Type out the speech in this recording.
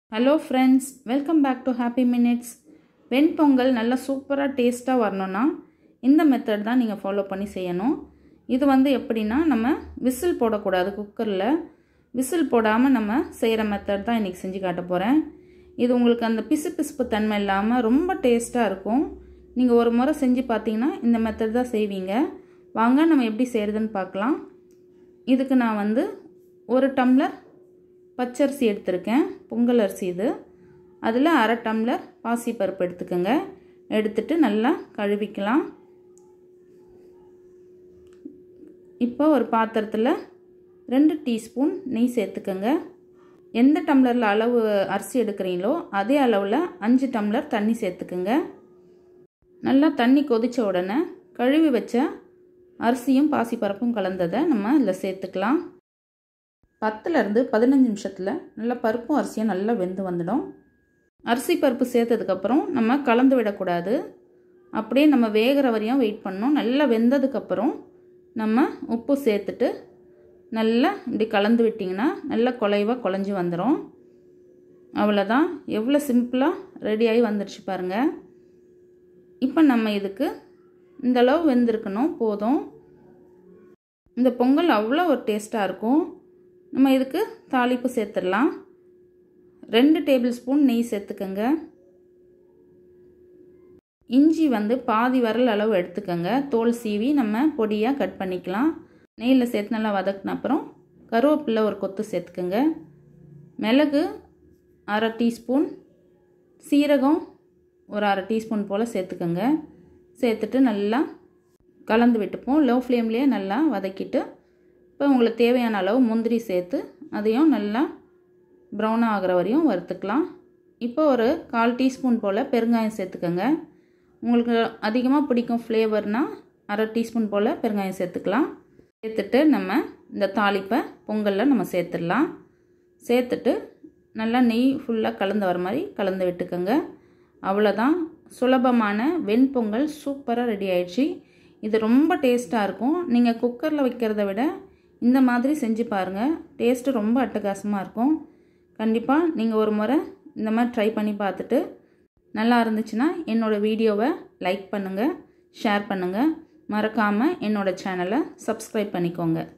hello friends welcome back to happy minutes வெண்பொங்கல் நல்லா சூப்பராக டேஸ்ட்டாக வரணும்னா இந்த மெத்தட் தான் நீங்கள் ஃபாலோ பண்ணி செய்யணும் இது வந்து எப்படின்னா நம்ம விசில் போடக்கூடாது குக்கரில் விசில் போடாமல் நம்ம செய்கிற மெத்தட் தான் இன்றைக்கி செஞ்சு காட்ட போகிறேன் இது உங்களுக்கு அந்த பிசு பிசுப்பு தன்மை இல்லாமல் ரொம்ப டேஸ்ட்டாக இருக்கும் நீங்கள் ஒரு முறை செஞ்சு பார்த்தீங்கன்னா இந்த மெத்தட் தான் செய்வீங்க வாங்க நம்ம எப்படி செய்கிறதுன்னு பார்க்கலாம் இதுக்கு நான் வந்து ஒரு டம்ளர் பச்சரிசி எடுத்திருக்கேன் பொங்கல் அரிசி இது அதில் அரை டம்ளர் பாசிப்பருப்பு எடுத்துக்கோங்க எடுத்துட்டு நல்லா கழுவிக்கலாம் இப்போ ஒரு பாத்திரத்தில் ரெண்டு டீஸ்பூன் நெய் சேர்த்துக்கோங்க எந்த டம்ளரில் அளவு அரிசி எடுக்கிறீங்களோ அதே அளவில் அஞ்சு டம்ளர் தண்ணி சேர்த்துக்குங்க நல்லா தண்ணி கொதித்த உடனே கழுவி வச்ச அரிசியும் பாசிப்பருப்பும் கலந்ததை நம்ம இதில் சேர்த்துக்கலாம் பத்துலேருந்து பதினஞ்சு நிமிஷத்தில் நல்லா பருப்பும் அரிசியும் நல்லா வெந்து வந்துடும் அரிசி பருப்பு சேர்த்ததுக்கப்புறம் நம்ம கலந்து விடக்கூடாது அப்படியே நம்ம வேகிற வரையும் வெயிட் பண்ணணும் நல்லா வெந்ததுக்கப்புறம் நம்ம உப்பு சேர்த்துட்டு நல்லா இப்படி கலந்து விட்டிங்கன்னா நல்லா குலைவாக குழஞ்சி வந்துடும் அவ்வளோதான் எவ்வளோ சிம்பிளாக ரெடியாகி வந்துடுச்சு பாருங்கள் இப்போ நம்ம இதுக்கு இந்த அளவு வெந்திருக்கணும் போதும் இந்த பொங்கல் அவ்வளோ ஒரு டேஸ்ட்டாக இருக்கும் நம்ம இதுக்கு தாளிப்பு சேர்த்துடலாம் ரெண்டு டேபிள் ஸ்பூன் நெய் சேர்த்துக்கோங்க இஞ்சி வந்து பாதி வரல் அளவு எடுத்துக்கோங்க தோல் சீவி நம்ம பொடியாக கட் பண்ணிக்கலாம் நெய்யில் சேர்த்து நல்லா வதக்கின அப்புறம் கருவேப்பிலை ஒரு கொத்து சேர்த்துக்கோங்க மிளகு அரை டீஸ்பூன் சீரகம் ஒரு அரை டீஸ்பூன் போல் சேர்த்துக்கோங்க சேர்த்துட்டு நல்லா கலந்து விட்டுப்போம் லோ ஃப்ளேம்லேயே நல்லா வதக்கிட்டு இப்போ உங்களுக்கு தேவையான அளவு முந்திரி சேர்த்து அதையும் நல்லா ப்ரௌனாக ஆகிற வரையும் வறுத்துக்கலாம் இப்போ ஒரு கால் டீஸ்பூன் போல் பெருங்காயம் சேர்த்துக்கோங்க உங்களுக்கு அதிகமாக பிடிக்கும் ஃப்ளேவர்னால் அரை டீஸ்பூன் போல் பெருங்காயம் சேர்த்துக்கலாம் சேர்த்துட்டு நம்ம இந்த தாளிப்பை பொங்கலில் நம்ம சேர்த்துடலாம் சேர்த்துட்டு நல்லா நெய் ஃபுல்லாக கலந்து வர மாதிரி கலந்து விட்டுக்கோங்க அவ்வளோதான் சுலபமான வெண்பொங்கல் சூப்பராக ரெடி ஆயிடுச்சு இது ரொம்ப டேஸ்ட்டாக இருக்கும் நீங்கள் குக்கரில் வைக்கிறத விட இந்த மாதிரி செஞ்சு பாருங்கள் டேஸ்ட்டு ரொம்ப அட்டகாசமாக இருக்கும் கண்டிப்பாக நீங்கள் ஒரு முறை இந்த மாதிரி ட்ரை பண்ணி பார்த்துட்டு நல்லா இருந்துச்சுன்னா என்னோடய வீடியோவை லைக் பண்ணுங்கள் ஷேர் பண்ணுங்கள் மறக்காமல் என்னோடய சேனலை சப்ஸ்கிரைப் பண்ணிக்கோங்க